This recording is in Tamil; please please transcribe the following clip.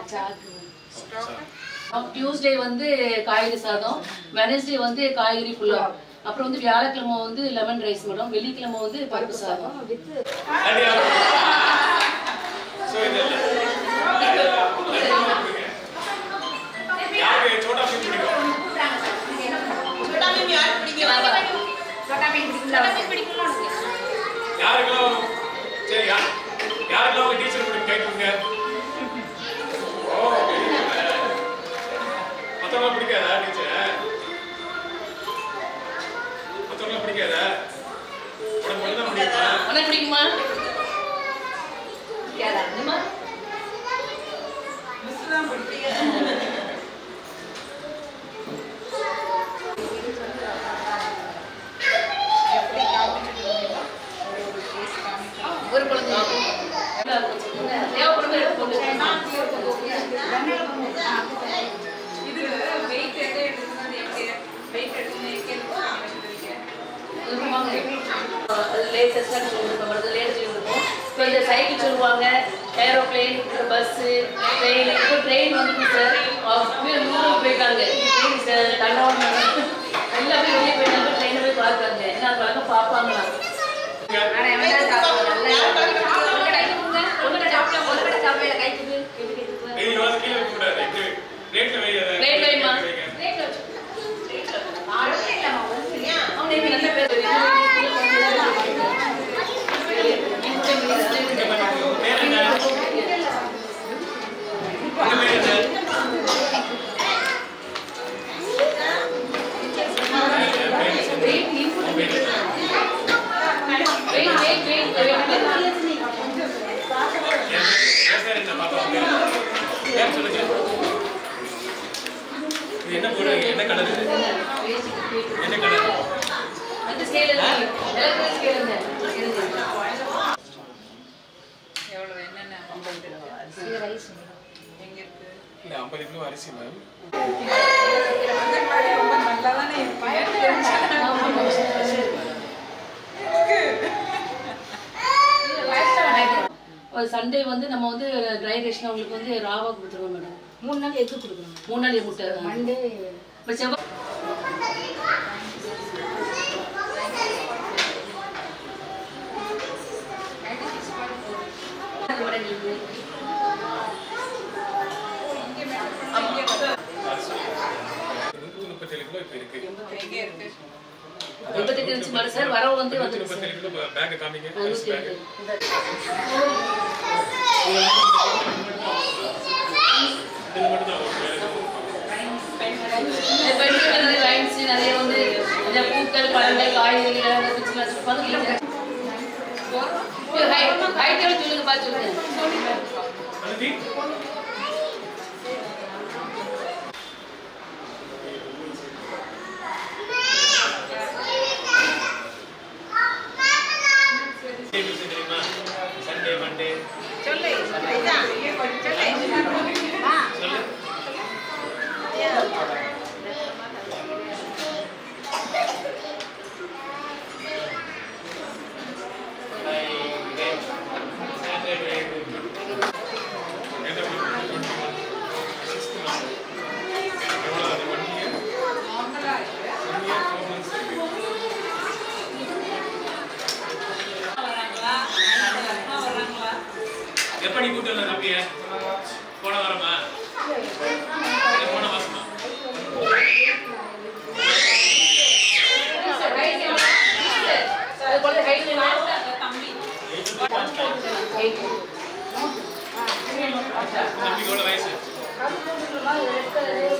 டியூஸ்டே வந்து காய்கறி சாதம் வெனஸ்டே வந்து காய்கறி புலாவ் அப்புறம் வந்து வியாழக்கிழமை வந்து லெமன் ரைஸ் மேடம் வெள்ளிக்கிழமை வந்து பருப்பு சாதம் ஸோ இது யாருக்கு சோட்டா பீம் பிடிக்கும் யாருக்கெல்லாம் சரி யார் யாருக்கெல்லாம் உங்க டீச்சர் பிடிக்கும் கேட்குங்க ஓ மற்றவங்களாம் பிடிக்காதா டீச்சர் மற்றவங்களாம் பிடிக்காதா உனக்கு மட்டும் தான் பிடிக்குமா உனக்கு பிடிக்குமா பிடிக்காதா? என்னம்மா? ஒரு குழந்தை தேவைப்படும் எடுத்து போட்டு லேட்டஸ்டாக சொல்லியிருக்கோம் அது லேட் சொல்லியிருக்கோம் இப்போ இந்த சைக்கிள் சொல்லுவாங்க ஏரோப்ளேன் பஸ்ஸு ட்ரெயின் இப்போ ட்ரெயின் வந்துட்டு சார் ஊருக்கு போயிட்டாங்க ட்ரெயின் சார் தண்டவாளம் எல்லாம் போய் வெளியே போயிட்டாங்க ட்ரெயினை போய் பார்க்குறாங்க என்ன பழக்கம் பார்ப்பாங்களா இது இவ்வளவு கீழே வைக்க கூடாது இது ரேட்ல வை அதை. Plate வைம்மா. வைங்க. அவனுக்கு நல்ல பேர் பேர் என்ன? உங்க பேர் என்ன? என் என் பேர் என்ன பாப்பா உங்க பேர் சொல்லுங்க இது என்ன போடுறீங்க என்ன கலர் இது என்ன கலர் அந்த ஸ்கேல் எலக்ட்ரிக் ஸ்கேல் இருந்தேன் இல்ல ஐம்பது கிலோ அரிசி மேம் சண்டே வந்து நம்ம வந்து ட்ரை ரேஷன் அவங்களுக்கு வந்து ராவா கொடுத்துருவோம் மேடம் மூணு நாள் எக்கு கொடுக்கணும் மூணு நாள் முட்டை மண்டே இப்போ செவ்வாய் வடங்களுக்கு. நூத்தி முப்பத்தேழு கிலோ இப்ப இருக்கு எண்பத்தெட்டு இருந்துச்சு மேடம் சார் வரவு வந்து நூத்தி வந்துருச்சு சார் முப்பத்தேழு கிலோ பேக் காமிங்க ஆ, நூத்தி பேக் எட்டு. இது மட்டும் தான் ஒரு வேலை. இந்த பெண்கள் நிறைய லைன்ஸ் நிறைய வந்து இந்த பூக்கள் பழங்கள் காய்கறிகள் அந்த பிச்சு வச்சுருப்பாங்க ஹைட் எவ்வளோ சொல்லுங்க பார்த்து சொல்லுங்க அனுப்பி தெரியுமா சண்டே மண்டே சொல்லு எப்ப நீ கூட்டு வந்த தம்பிய போன வாரமா இல்ல போன மாசமா அது குழந்தை ஹைட் தம்பிக்கு எவ்வளவு வயசு ரெட் கலர்